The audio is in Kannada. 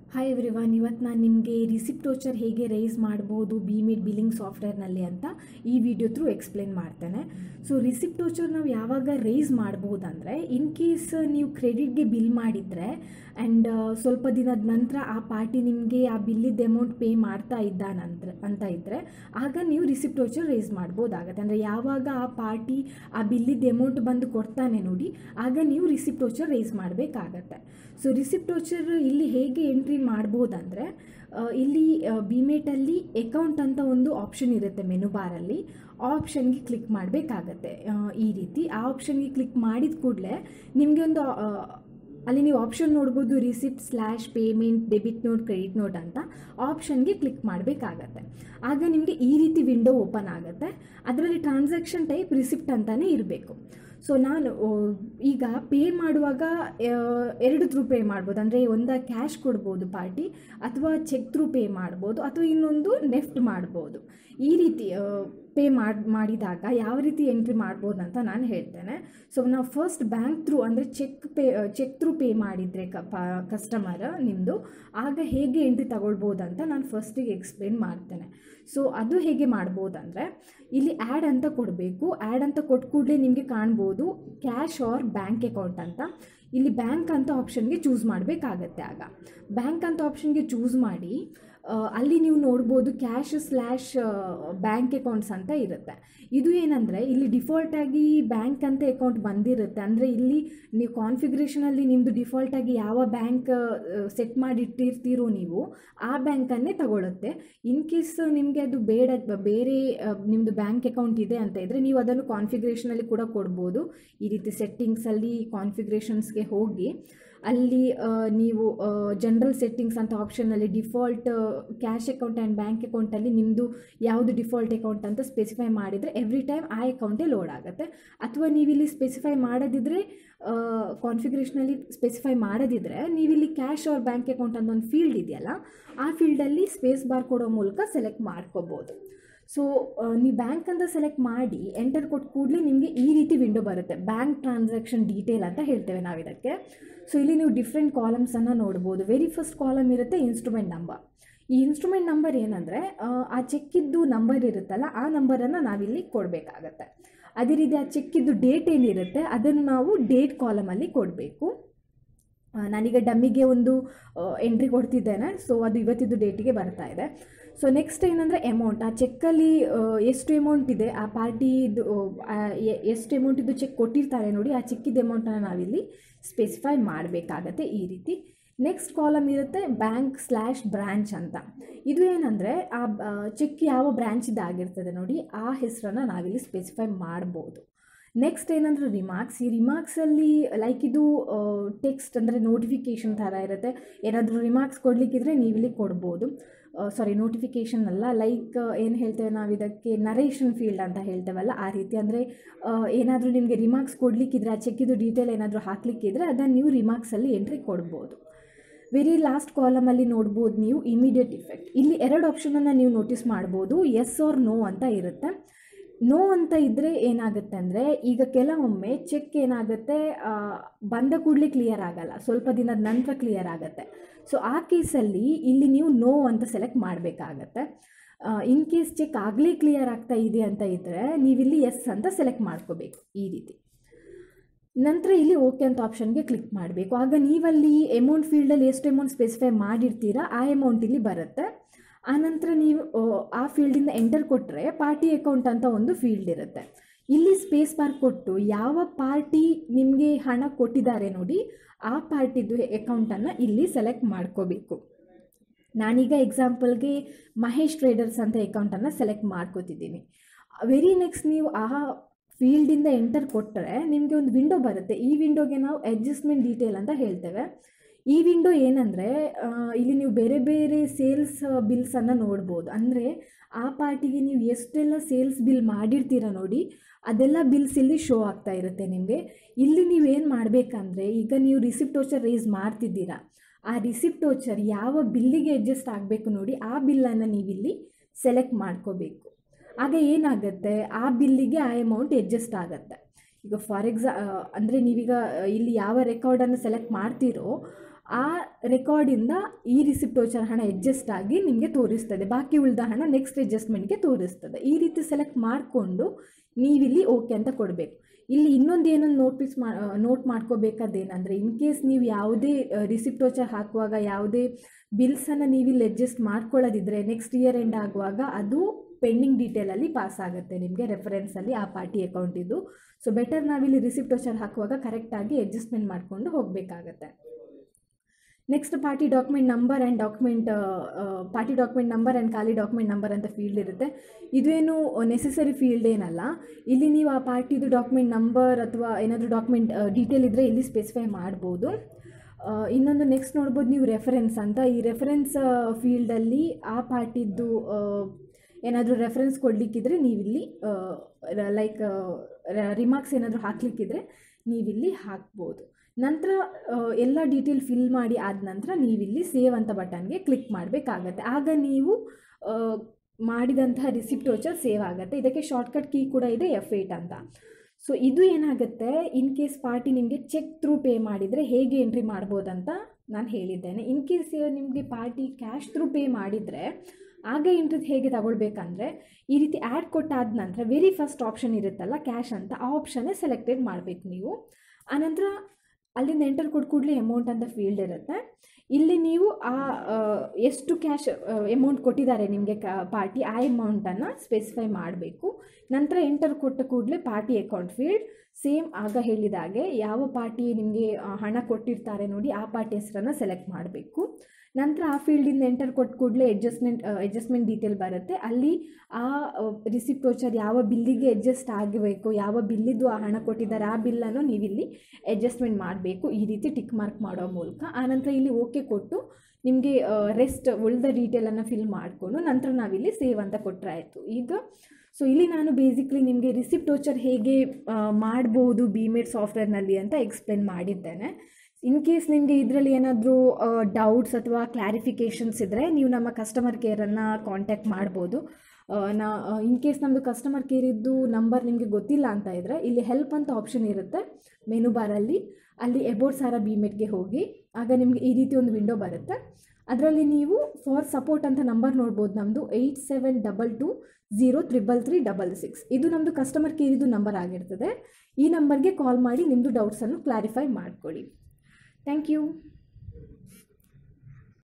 ಹಾಯ್ ಎವ್ರಿವನ್ ಇವತ್ತು ನಾನು ನಿಮಗೆ ರಿಸಿಪ್ಟ್ ವೋಚರ್ ಹೇಗೆ ರೈಸ್ ಮಾಡ್ಬೋದು ಬಿಮಿಡ್ ಬಿಲ್ಲಿಂಗ್ ಸಾಫ್ಟ್ವೇರ್ನಲ್ಲಿ ಅಂತ ಈ ವಿಡಿಯೋ ಥ್ರೂ ಎಕ್ಸ್ಪ್ಲೇನ್ ಮಾಡ್ತೇನೆ ಸೊ ರಿಸಿಪ್ಟ್ ವೋಚರ್ ನಾವು ಯಾವಾಗ ರೈಸ್ ಮಾಡ್ಬೋದಂದರೆ ಇನ್ ಕೇಸ್ ನೀವು ಕ್ರೆಡಿಟ್ಗೆ ಬಿಲ್ ಮಾಡಿದರೆ ಆ್ಯಂಡ್ ಸ್ವಲ್ಪ ದಿನದ ನಂತರ ಆ ಪಾರ್ಟಿ ನಿಮಗೆ ಆ ಬಿಲ್ಲಿದ್ದು ಅಮೌಂಟ್ ಪೇ ಮಾಡ್ತಾ ಇದ್ದಾನಂದ್ರೆ ಅಂತ ಇದ್ದರೆ ಆಗ ನೀವು ರಿಸಿಪ್ಟ್ ವೋಚರ್ ರೈಸ್ ಮಾಡ್ಬೋದಾಗತ್ತೆ ಅಂದರೆ ಯಾವಾಗ ಆ ಪಾರ್ಟಿ ಆ ಬಿಲ್ಲಿದ್ದು ಅಮೌಂಟ್ ಬಂದು ಕೊಡ್ತಾನೆ ನೋಡಿ ಆಗ ನೀವು ರಿಸಿಪ್ಟ್ ವೋಚರ್ ರೈಸ್ ಮಾಡಬೇಕಾಗತ್ತೆ ಸೊ ರಿಸಿಪ್ಟ್ ವೋಚರ್ ಇಲ್ಲಿ ಹೇಗೆ ಎಂಟ್ರಿ ಮಾಡ್ಬೋದಂದರೆ ಇಲ್ಲಿ ಬಿಮೇಟಲ್ಲಿ ಅಕೌಂಟ್ ಅಂತ ಒಂದು ಆಪ್ಷನ್ ಇರುತ್ತೆ ಮೆನು ಬಾರಲ್ಲಿ ಆ ಆಪ್ಷನ್ಗೆ ಕ್ಲಿಕ್ ಮಾಡಬೇಕಾಗತ್ತೆ ಈ ರೀತಿ ಆ ಆಪ್ಷನ್ಗೆ ಕ್ಲಿಕ್ ಮಾಡಿದ ಕೂಡಲೇ ನಿಮಗೆ ಒಂದು ಆ, ಅಲ್ಲಿ ನೀವು ಆಪ್ಷನ್ ನೋಡ್ಬೋದು receipt slash payment debit note credit note ಅಂತ ಆಪ್ಷನ್ಗೆ ಕ್ಲಿಕ್ ಮಾಡಬೇಕಾಗತ್ತೆ ಆಗ ನಿಮಗೆ ಈ ರೀತಿ ವಿಂಡೋ ಓಪನ್ ಆಗುತ್ತೆ ಅದರಲ್ಲಿ ಟ್ರಾನ್ಸಾಕ್ಷನ್ ಟೈಪ್ ರಿಸಿಪ್ಟ್ ಅಂತಲೇ ಇರಬೇಕು ಸೊ ನಾನು ಆ, ಈಗ ಪೇ ಮಾಡುವಾಗ ಆ, ಎರಡು ಥ್ರೂ ಪೇ ಮಾಡ್ಬೋದು ಅಂದರೆ ಒಂದು ಕ್ಯಾಶ್ ಕೊಡ್ಬೋದು ಪಾರ್ಟಿ ಅಥವಾ ಚೆಕ್ ಥ್ರೂ ಪೇ ಮಾಡ್ಬೋದು ಅಥವಾ ಇನ್ನೊಂದು ನೆಫ್ಟ್ ಮಾಡ್ಬೋದು ಈ ರೀತಿ ಪೇ ಮಾಡಿ ಮಾಡಿದಾಗ ಯಾವ ರೀತಿ ಎಂಟ್ರಿ ಮಾಡ್ಬೋದು ಅಂತ ನಾನು ಹೇಳ್ತೇನೆ ಸೊ ನಾವು ಫಸ್ಟ್ ಬ್ಯಾಂಕ್ ಥ್ರೂ ಅಂದರೆ cheque pay cheque through pay ಮಾಡಿದರೆ ಕ ಕಸ್ಟಮರ್ ನಿಮ್ಮದು ಆಗ ಹೇಗೆ ಎಂಟ್ರಿ ತಗೊಳ್ಬೋದು ಅಂತ ನಾನು ಫಸ್ಟಿಗೆ ಎಕ್ಸ್ಪ್ಲೇನ್ ಮಾಡ್ತೇನೆ ಸೊ ಅದು ಹೇಗೆ ಮಾಡ್ಬೋದಂದರೆ ಇಲ್ಲಿ ಆ್ಯಡ್ ಅಂತ ಕೊಡಬೇಕು ಆ್ಯಡ್ ಅಂತ ಕೊಟ್ಟ ಕೂಡಲೇ ನಿಮಗೆ ಕಾಣ್ಬೋದು ಕ್ಯಾಶ್ ಆರ್ ಬ್ಯಾಂಕ್ ಅಕೌಂಟ್ ಅಂತ ಇಲ್ಲಿ ಬ್ಯಾಂಕ್ ಅಂತ ಆಪ್ಷನ್ಗೆ ಚೂಸ್ ಮಾಡಬೇಕಾಗತ್ತೆ ಆಗ ಬ್ಯಾಂಕ್ ಅಂತ ಆಪ್ಷನ್ಗೆ ಚೂಸ್ ಮಾಡಿ ಆ, ಅಲ್ಲಿ ನೀವು ನೋಡ್ಬೋದು ಕ್ಯಾಶ್ ಸ್ಲ್ಯಾಶ್ ಬ್ಯಾಂಕ್ ಅಕೌಂಟ್ಸ್ ಅಂತ ಇರುತ್ತೆ ಇದು ಏನಂದರೆ ಇಲ್ಲಿ ಡಿಫಾಲ್ಟಾಗಿ ಬ್ಯಾಂಕ್ ಅಂತ ಅಕೌಂಟ್ ಬಂದಿರುತ್ತೆ ಅಂದರೆ ಇಲ್ಲಿ ನೀವು ಕಾನ್ಫಿಗ್ರೇಷನಲ್ಲಿ ನಿಮ್ಮದು ಡಿಫಾಲ್ಟಾಗಿ ಯಾವ ಬ್ಯಾಂಕ್ ಸೆಟ್ ಮಾಡಿಟ್ಟಿರ್ತೀರೋ ನೀವು ಆ ಬ್ಯಾಂಕನ್ನೇ ತಗೊಳುತ್ತೆ ಇನ್ ಕೇಸ್ ನಿಮಗೆ ಅದು ಬೇಡ ಬೇರೆ ನಿಮ್ಮದು ಬ್ಯಾಂಕ್ ಅಕೌಂಟ್ ಇದೆ ಅಂತ ಇದ್ದರೆ ನೀವು ಅದನ್ನು ಕಾನ್ಫಿಗ್ರೇಷನಲ್ಲಿ ಕೂಡ ಕೊಡ್ಬೋದು ಈ ರೀತಿ ಸೆಟ್ಟಿಂಗ್ಸಲ್ಲಿ ಕಾನ್ಫಿಗ್ರೇಷನ್ಸ್ಗೆ ಹೋಗಿ ಅಲ್ಲಿ ಆ, ನೀವು ಜನರಲ್ ಸೆಟ್ಟಿಂಗ್ಸ್ ಅಂತ ಆಪ್ಷನಲ್ಲಿ default cash account and bank ಅಕೌಂಟಲ್ಲಿ ನಿಮ್ಮದು ಯಾವುದು ಡಿಫಾಲ್ಟ್ ಅಕೌಂಟ್ ಅಂತ ಸ್ಪೆಸಿಫೈ ಮಾಡಿದರೆ ಎವ್ರಿ ಟೈಮ್ ಆ ಅಕೌಂಟೇ ಲೋಡ್ ಆಗುತ್ತೆ ಅಥವಾ ನೀವಿಲ್ಲಿ ಸ್ಪೆಸಿಫೈ ಮಾಡದಿದ್ದರೆ ಕಾನ್ಫಿಗ್ರೇಷನಲ್ಲಿ ಸ್ಪೆಸಿಫೈ ಮಾಡದಿದ್ದರೆ ನೀವಿಲ್ಲಿ ಕ್ಯಾಶ್ ಆರ್ ಬ್ಯಾಂಕ್ ಅಕೌಂಟ್ ಅಂತ ಒಂದು ಫೀಲ್ಡ್ ಇದೆಯಲ್ಲ ಆ ಫೀಲ್ಡಲ್ಲಿ ಸ್ಪೇಸ್ ಬಾರ್ ಕೊಡೋ ಮೂಲಕ ಸೆಲೆಕ್ಟ್ ಮಾಡ್ಕೋಬೋದು ಸೊ ನೀವು ಬ್ಯಾಂಕ್ ಅಂತ ಸೆಲೆಕ್ಟ್ ಮಾಡಿ ಎಂಟರ್ ಕೊಟ್ಟ ಕೂಡಲೇ ನಿಮಗೆ ಈ ರೀತಿ ವಿಂಡೋ ಬರುತ್ತೆ ಬ್ಯಾಂಕ್ ಟ್ರಾನ್ಸಾಕ್ಷನ್ ಡೀಟೇಲ್ ಅಂತ ಹೇಳ್ತೇವೆ ನಾವು ಇದಕ್ಕೆ ಸೊ ಇಲ್ಲಿ ನೀವು ಡಿಫ್ರೆಂಟ್ ಕಾಲಮ್ಸನ್ನು ನೋಡ್ಬೋದು ವೆರಿ ಫಸ್ಟ್ ಕಾಲಮ್ ಇರುತ್ತೆ ಇನ್ಸ್ಟ್ರೂಮೆಂಟ್ ನಂಬರ್ ಈ ಇನ್ಸ್ಟ್ರೂಮೆಂಟ್ ನಂಬರ್ ಏನಂದರೆ ಆ ಚೆಕ್ಕಿದ್ದು ನಂಬರ್ ಇರುತ್ತಲ್ಲ ಆ ನಂಬರನ್ನು ನಾವಿಲ್ಲಿ ಕೊಡಬೇಕಾಗತ್ತೆ ಅದೇ ರೀತಿ ಆ ಚೆಕ್ಕಿದ್ದು ಡೇಟ್ ಏನಿರುತ್ತೆ ಅದನ್ನು ನಾವು ಡೇಟ್ ಕಾಲಮಲ್ಲಿ ಕೊಡಬೇಕು ಆ, ನಾನೀಗ ಡಮ್ಮಿಗೆ ಒಂದು ಎಂಟ್ರಿ ಕೊಡ್ತಿದ್ದೇನೆ ಸೊ ಅದು ಇವತ್ತಿದ್ದು ಡೇಟಿಗೆ ಬರ್ತಾ ಇದೆ ಸೊ ನೆಕ್ಸ್ಟ್ ಏನಂದರೆ ಅಮೌಂಟ್ ಆ ಚೆಕ್ಕಲ್ಲಿ ಎಷ್ಟು ಅಮೌಂಟ್ ಇದೆ ಆ ಪಾರ್ಟಿದು ಎಷ್ಟು ಅಮೌಂಟಿದ್ದು ಚೆಕ್ ಕೊಟ್ಟಿರ್ತಾರೆ ನೋಡಿ ಆ ಚೆಕ್ಕಿದ್ದು ಅಮೌಂಟನ್ನು ನಾವಿಲ್ಲಿ ಸ್ಪೆಸಿಫೈ ಮಾಡಬೇಕಾಗತ್ತೆ ಈ ರೀತಿ ನೆಕ್ಸ್ಟ್ ಕಾಲಮ್ ಇರುತ್ತೆ ಬ್ಯಾಂಕ್ ಸ್ಲ್ಯಾಶ್ ಬ್ರ್ಯಾಂಚ್ ಅಂತ ಇದು ಏನಂದರೆ ಆ ಚೆಕ್ ಯಾವ ಬ್ರ್ಯಾಂಚಿದ್ದು ಆಗಿರ್ತದೆ ನೋಡಿ ಆ ಹೆಸರನ್ನು ನಾವಿಲ್ಲಿ ಸ್ಪೆಸಿಫೈ ಮಾಡ್ಬೋದು ನೆಕ್ಸ್ಟ್ ಏನಂದ್ರೆ ರಿಮಾರ್ಕ್ಸ್ ಈ ರಿಮಾರ್ಕ್ಸಲ್ಲಿ ಲೈಕ್ ಇದು ಟೆಕ್ಸ್ಟ್ ಅಂದರೆ ನೋಟಿಫಿಕೇಷನ್ ಥರ ಇರುತ್ತೆ ಏನಾದರೂ ರಿಮಾರ್ಕ್ಸ್ ಕೊಡಲಿಕ್ಕಿದ್ರೆ ನೀವಿಲ್ಲಿ ಕೊಡ್ಬೋದು ಸಾರಿ ನೋಟಿಫಿಕೇಷನ್ ಅಲ್ಲ ಲೈಕ್ ಏನು ಹೇಳ್ತೇವೆ ನಾವು ಇದಕ್ಕೆ ನರೇಷನ್ ಫೀಲ್ಡ್ ಅಂತ ಹೇಳ್ತೇವಲ್ಲ ಆ ರೀತಿ ಅಂದರೆ ಏನಾದರೂ ನಿಮಗೆ ರಿಮಾರ್ಕ್ಸ್ ಕೊಡಲಿಕ್ಕಿದ್ರೆ ಆ ಚೆಕ್ಕಿದು ಡೀಟೇಲ್ ಏನಾದರೂ ಹಾಕಲಿಕ್ಕಿದ್ರೆ ಅದನ್ನು ನೀವು ರಿಮಾರ್ಕ್ಸಲ್ಲಿ ಎಂಟ್ರಿ ಕೊಡ್ಬೋದು ವೆರಿ ಲಾಸ್ಟ್ ಕಾಲಮಲ್ಲಿ ನೋಡ್ಬೋದು ನೀವು ಇಮಿಡಿಯೇಟ್ ಇಫೆಕ್ಟ್ ಇಲ್ಲಿ ಎರಡು ಆಪ್ಷನನ್ನು ನೀವು ನೋಟಿಸ್ ಮಾಡ್ಬೋದು ಎಸ್ ಆರ್ ನೋ ಅಂತ ಇರುತ್ತೆ ನೋ ಅಂತ ಇದ್ದರೆ ಏನಾಗುತ್ತೆ ಅಂದರೆ ಈಗ ಕೆಲವೊಮ್ಮೆ ಚೆಕ್ ಏನಾಗುತ್ತೆ ಆ, ಬಂದ ಕೂಡಲೇ ಕ್ಲಿಯರ್ ಆಗಲ್ಲ ಸ್ವಲ್ಪ ದಿನದ ನಂತರ ಕ್ಲಿಯರ್ ಆಗುತ್ತೆ ಸೊ ಆ ಕೇಸಲ್ಲಿ ಇಲ್ಲಿ ನೀವು ನೋ ಅಂತ ಸೆಲೆಕ್ಟ್ ಮಾಡಬೇಕಾಗತ್ತೆ ಇನ್ ಕೇಸ್ ಚೆಕ್ ಆಗಲೇ ಕ್ಲಿಯರ್ ಆಗ್ತಾ ಇದೆ ಅಂತ ಇದ್ದರೆ ನೀವಿಲ್ಲಿ ಎಸ್ ಅಂತ ಸೆಲೆಕ್ಟ್ ಮಾಡ್ಕೋಬೇಕು ಈ ರೀತಿ ನಂತರ ಇಲ್ಲಿ ಓಕೆ ಅಂತ ಆಪ್ಷನ್ಗೆ ಕ್ಲಿಕ್ ಮಾಡಬೇಕು ಆಗ ನೀವಲ್ಲಿ ಅಮೌಂಟ್ ಫೀಲ್ಡಲ್ಲಿ ಎಷ್ಟು ಅಮೌಂಟ್ ಸ್ಪೆಸಿಫೈ ಮಾಡಿರ್ತೀರಾ ಆ ಅಮೌಂಟ್ ಇಲ್ಲಿ ಬರುತ್ತೆ ಆನಂತರ ನೀವು ಆ, ಆ ಫೀಲ್ಡಿಂದ ಎಂಟರ್ ಕೊಟ್ಟರೆ ಪಾರ್ಟಿ ಅಕೌಂಟ್ ಅಂತ ಒಂದು ಫೀಲ್ಡ್ ಇರುತ್ತೆ ಇಲ್ಲಿ ಸ್ಪೇಸ್ ಬಾರ್ ಕೊಟ್ಟು ಯಾವ ಪಾರ್ಟಿ ನಿಮಗೆ ಹಣ ಕೊಟ್ಟಿದ್ದಾರೆ ನೋಡಿ ಆ ಪಾರ್ಟಿದು ಅಕೌಂಟನ್ನು ಇಲ್ಲಿ ಸೆಲೆಕ್ಟ್ ಮಾಡ್ಕೋಬೇಕು ನಾನೀಗ ಎಕ್ಸಾಂಪಲ್ಗೆ ಮಹೇಶ್ ಟ್ರೇಡರ್ಸ್ ಅಂತ ಅಕೌಂಟನ್ನು ಸೆಲೆಕ್ಟ್ ಮಾಡ್ಕೋತಿದ್ದೀನಿ ವೆರಿ ನೆಕ್ಸ್ಟ್ ನೀವು ಆ ಫೀಲ್ಡಿಂದ ಎಂಟರ್ ಕೊಟ್ಟರೆ ನಿಮಗೆ ಒಂದು ವಿಂಡೋ ಬರುತ್ತೆ ಈ ವಿಂಡೋಗೆ ನಾವು ಅಡ್ಜಸ್ಟ್ಮೆಂಟ್ ಡೀಟೇಲ್ ಅಂತ ಹೇಳ್ತೇವೆ ಈ ವಿಂಡೋ ಏನಂದರೆ ಇಲ್ಲಿ ನೀವು ಬೇರೆ ಬೇರೆ ಸೇಲ್ಸ್ ಬಿಲ್ಸನ್ನು ನೋಡ್ಬೋದು ಅಂದರೆ ಆ ಪಾರ್ಟಿಗೆ ನೀವು ಎಷ್ಟೆಲ್ಲ ಸೇಲ್ಸ್ ಬಿಲ್ ಮಾಡಿರ್ತೀರ ನೋಡಿ ಅದೆಲ್ಲ ಬಿಲ್ಸ್ ಇಲ್ಲಿ ಶೋ ಆಗ್ತಾ ಇರುತ್ತೆ ನಿಮಗೆ ಇಲ್ಲಿ ನೀವೇನು ಮಾಡಬೇಕಂದ್ರೆ ಈಗ ನೀವು ರಿಸಿಪ್ಟ್ ವೋಚರ್ ರೈಸ್ ಮಾಡ್ತಿದ್ದೀರಾ ಆ ರಿಸಿಪ್ಟ್ ವೋಚರ್ ಯಾವ ಬಿಲ್ಲಿಗೆ ಅಡ್ಜಸ್ಟ್ ಆಗಬೇಕು ನೋಡಿ ಆ ಬಿಲ್ಲನ್ನು ನೀವಿಲ್ಲಿ ಸೆಲೆಕ್ಟ್ ಮಾಡ್ಕೋಬೇಕು ಆಗ ಏನಾಗುತ್ತೆ ಆ ಬಿಲ್ಲಿಗೆ ಆ ಅಮೌಂಟ್ ಅಡ್ಜಸ್ಟ್ ಆಗುತ್ತೆ ಈಗ ಫಾರ್ ಎಕ್ಸಾ ಅಂದರೆ ನೀವೀಗ ಇಲ್ಲಿ ಯಾವ ರೆಕಾರ್ಡನ್ನು ಸೆಲೆಕ್ಟ್ ಮಾಡ್ತೀರೋ ಆ ರೆಕಾರ್ಡಿಂದ ಈ ರಿಸಿಪ್ಟ್ ವೋಚರ್ ಹಣ ಅಡ್ಜಸ್ಟ್ ಆಗಿ ನಿಮಗೆ ತೋರಿಸ್ತದೆ ಬಾಕಿ ಉಳಿದ ಹಣ ನೆಕ್ಸ್ಟ್ ಅಡ್ಜಸ್ಟ್ಮೆಂಟ್ಗೆ ತೋರಿಸ್ತದೆ ಈ ರೀತಿ ಸೆಲೆಕ್ಟ್ ಮಾಡಿಕೊಂಡು ನೀವಿಲ್ಲಿ ಓಕೆ ಅಂತ ಕೊಡಬೇಕು ಇಲ್ಲಿ ಇನ್ನೊಂದು ಏನೊಂದು ನೋಟಿಸ್ ಮಾ ನೋಟ್ ಮಾಡ್ಕೋಬೇಕಾದ್ದೇನೆಂದರೆ ಇನ್ ಕೇಸ್ ನೀವು ಯಾವುದೇ ರಿಸಿಪ್ಟ್ ವೋಚರ್ ಹಾಕುವಾಗ ಯಾವುದೇ ಬಿಲ್ಸನ್ನು ನೀವಿಲ್ಲಿ ಅಡ್ಜಸ್ಟ್ ಮಾಡ್ಕೊಳ್ಳೋದಿದ್ರೆ ನೆಕ್ಸ್ಟ್ ಇಯರ್ ಎಂಡ್ ಆಗುವಾಗ ಅದು ಪೆಂಡಿಂಗ್ ಡೀಟೇಲಲ್ಲಿ ಪಾಸ್ ಆಗುತ್ತೆ ನಿಮಗೆ ರೆಫರೆನ್ಸಲ್ಲಿ ಆ ಪಾರ್ಟಿ ಅಕೌಂಟಿದ್ದು ಸೊ ಬೆಟರ್ ನಾವಿಲ್ಲಿ ರಿಸಿಪ್ಟ್ ವೋಚರ್ ಹಾಕುವಾಗ ಕರೆಕ್ಟಾಗಿ ಅಡ್ಜಸ್ಟ್ಮೆಂಟ್ ಮಾಡಿಕೊಂಡು ಹೋಗಬೇಕಾಗತ್ತೆ next party document number and document party document number and ಖಾಲಿ ಡಾಕ್ಯುಮೆಂಟ್ ನಂಬರ್ ಅಂತ ಫೀಲ್ಡ್ ಇರುತ್ತೆ ಇದೇನು ನೆಸೆಸರಿ ಫೀಲ್ಡ್ ಏನಲ್ಲ ಇಲ್ಲಿ ನೀವು ಆ ಪಾರ್ಟಿದು ಡಾಕ್ಯುಮೆಂಟ್ ನಂಬರ್ ಅಥವಾ ಏನಾದರೂ ಡಾಕ್ಯುಮೆಂಟ್ ಡೀಟೇಲ್ ಇದ್ದರೆ ಇಲ್ಲಿ ಸ್ಪೆಸಿಫೈ ಮಾಡ್ಬೋದು ಆ, ಇನ್ನೊಂದು ನೆಕ್ಸ್ಟ್ ನೋಡ್ಬೋದು ನೀವು ರೆಫರೆನ್ಸ್ ಅಂತ ಈ ರೆಫರೆನ್ಸ್ ಫೀಲ್ಡಲ್ಲಿ ಆ ಪಾರ್ಟಿದ್ದು ಏನಾದರೂ ರೆಫರೆನ್ಸ್ ಕೊಡಲಿಕ್ಕಿದ್ರೆ ನೀವಿಲ್ಲಿ ಲೈಕ್ ರಿಮಾರ್ಕ್ಸ್ ಏನಾದರೂ ಹಾಕಲಿಕ್ಕಿದ್ರೆ ನೀವಿಲ್ಲಿ ಹಾಕ್ಬೋದು ನಂತರ ಆ, ಎಲ್ಲ ಡೀಟೇಲ್ ಫಿಲ್ ಮಾಡಿ ಆದ ನಂತರ ನೀವಿಲ್ಲಿ ಸೇವ್ ಅಂತ ಬಟನ್ಗೆ ಕ್ಲಿಕ್ ಮಾಡಬೇಕಾಗತ್ತೆ ಆಗ ನೀವು ಆ, ಮಾಡಿದಂತಹ ರಿಸಿಪ್ಟ್ ವೋಚರ್ ಸೇವ್ ಆಗುತ್ತೆ ಇದಕ್ಕೆ ಶಾರ್ಟ್ಕಟ್ ಕೀ ಕೂಡ ಇದೆ ಎಫ್ ಏಟ್ ಅಂತ ಸೊ ಇದು ಏನಾಗುತ್ತೆ ಇನ್ ಕೇಸ್ ಪಾರ್ಟಿ ನಿಮಗೆ ಚೆಕ್ ಥ್ರೂ ಪೇ ಮಾಡಿದರೆ ಹೇಗೆ ಎಂಟ್ರಿ ಮಾಡ್ಬೋದಂತ ನಾನು ಹೇಳಿದ್ದೇನೆ ಇನ್ ಕೇಸ್ ನಿಮಗೆ ಪಾರ್ಟಿ ಕ್ಯಾಶ್ ಥ್ರೂ ಪೇ ಮಾಡಿದರೆ ಆಗ ಎಂಟ್ರಿ ಹೇಗೆ ತಗೊಳ್ಬೇಕಂದ್ರೆ ಈ ರೀತಿ ಆ್ಯಡ್ ಕೊಟ್ಟಾದ ನಂತರ ವೆರಿ ಫಸ್ಟ್ ಆಪ್ಷನ್ ಇರುತ್ತಲ್ಲ ಕ್ಯಾಶ್ ಅಂತ ಆ ಆಪ್ಷನ್ನೇ ಸೆಲೆಕ್ಟೆಡ್ ಮಾಡಬೇಕು ನೀವು ಆನಂತರ ಅಲ್ಲಿಂದ ಎಂಟರ್ ಕೊಟ್ಟು ಕೂಡಲೇ ಅಮೌಂಟ್ ಅಂತ ಫೀಲ್ಡ್ ಇರುತ್ತೆ ಇಲ್ಲಿ ನೀವು ಆ ಆ, ಎಷ್ಟು ಕ್ಯಾಶ್ ಅಮೌಂಟ್ ಕೊಟ್ಟಿದ್ದಾರೆ ನಿಮಗೆ ಕ ಪಾರ್ಟಿ ಆ ಅಮೌಂಟನ್ನು ಸ್ಪೆಸಿಫೈ ಮಾಡಬೇಕು ನಂತರ ಎಂಟರ್ ಕೊಟ್ಟ ಕೂಡಲೇ ಪಾರ್ಟಿ ಅಕೌಂಟ್ ಫೀಲ್ಡ್ ಸೇಮ್ ಆಗ ಹೇಳಿದಾಗೆ ಯಾವ ಪಾರ್ಟಿ ನಿಮಗೆ ಆ, ಹಣ ಕೊಟ್ಟಿರ್ತಾರೆ ನೋಡಿ ಆ ಪಾರ್ಟಿ ಹೆಸರನ್ನು ಸೆಲೆಕ್ಟ್ ಮಾಡಬೇಕು ನಂತರ ಆ ಫೀಲ್ಡಿಂದ ಎಂಟರ್ ಕೊಟ್ಟ ಕೂಡಲೇ ಅಡ್ಜಸ್ಟ್ಮೆಂಟ್ ಅಡ್ಜಸ್ಟ್ಮೆಂಟ್ ಡೀಟೇಲ್ ಬರುತ್ತೆ ಅಲ್ಲಿ ಆ ರಿಸಿಪ್ಟ್ ವೋಚರ್ ಯಾವ ಬಿಲ್ಲಿಗೆ ಅಡ್ಜಸ್ಟ್ ಆಗಬೇಕು ಯಾವ ಬಿಲ್ಲಿದ್ದು ಆ ಹಣ ಕೊಟ್ಟಿದ್ದಾರೆ ಆ ಬಿಲ್ಲನ್ನು ನೀವಿಲ್ಲಿ ಅಡ್ಜಸ್ಟ್ಮೆಂಟ್ ಮಾಡಬೇಕು ಈ ರೀತಿ ಟಿಕ್ ಮಾರ್ಕ್ ಮಾಡೋ ಮೂಲಕ ಆನಂತರ ಇಲ್ಲಿ ಓಕೆ ಕೊಟ್ಟು ನಿಮಗೆ ರೆಸ್ಟ್ ಉಳಿದ ಡೀಟೇಲನ್ನು ಫಿಲ್ ಮಾಡಿಕೊಂಡು ನಂತರ ನಾವಿಲ್ಲಿ ಸೇವ್ ಅಂತ ಕೊಟ್ಟರೆ ಆಯಿತು ಈಗ ಸೊ ಇಲ್ಲಿ ನಾನು ಬೇಸಿಕ್ಲಿ ನಿಮಗೆ ರಿಸಿಪ್ಟ್ ವೋಚರ್ ಹೇಗೆ ಆ, ಮಾಡ್ಬೋದು ಬಿಮೇಡ್ ಸಾಫ್ಟ್ವೇರ್ನಲ್ಲಿ ಅಂತ ಎಕ್ಸ್ಪ್ಲೇನ್ ಮಾಡಿದ್ದೇನೆ ಇನ್ ಕೇಸ್ ನಿಮಗೆ ಇದರಲ್ಲಿ ಏನಾದರೂ ಡೌಟ್ಸ್ ಅಥವಾ ಕ್ಲಾರಿಫಿಕೇಷನ್ಸ್ ಇದ್ದರೆ ನೀವು ನಮ್ಮ ಕಸ್ಟಮರ್ ಕೇರನ್ನು ಕಾಂಟ್ಯಾಕ್ಟ್ ಮಾಡ್ಬೋದು ಆ, ನಾ ಇನ್ ಕೇಸ್ ನಮ್ಮದು ಕಸ್ಟಮರ್ ಕೇರಿದ್ದು ನಂಬರ್ ನಿಮಗೆ ಗೊತ್ತಿಲ್ಲ ಅಂತ ಇದ್ದರೆ ಇಲ್ಲಿ ಹೆಲ್ಪ್ ಅಂತ ಆಪ್ಷನ್ ಇರುತ್ತೆ ಮೆನು ಬಾರಲ್ಲಿ ಅಲ್ಲಿ ಎಬೋಟ್ ಸಾರ ಬಿಮೆಟ್ಗೆ ಹೋಗಿ ಆಗ ನಿಮಗೆ ಈ ರೀತಿ ಒಂದು ವಿಂಡೋ ಬರುತ್ತೆ ಅದರಲ್ಲಿ ನೀವು ಫಾರ್ ಸಪೋರ್ಟ್ ಅಂತ ನಂಬರ್ ನೋಡ್ಬೋದು ನಮ್ಮದು eight seven double two zero triple three double six ಇದು ನಮ್ಮದು ಕಸ್ಟಮರ್ ಕೇರಿದು ನಂಬರ್ ಆಗಿರ್ತದೆ ಈ ನಂಬರ್ಗೆ ಕಾಲ್ ಮಾಡಿ ನಿಮ್ಮದು ಡೌಟ್ಸನ್ನು ಕ್ಲಾರಿಫೈ ಮಾಡ್ಕೊಳ್ಳಿ ಥ್ಯಾಂಕ್ ಯು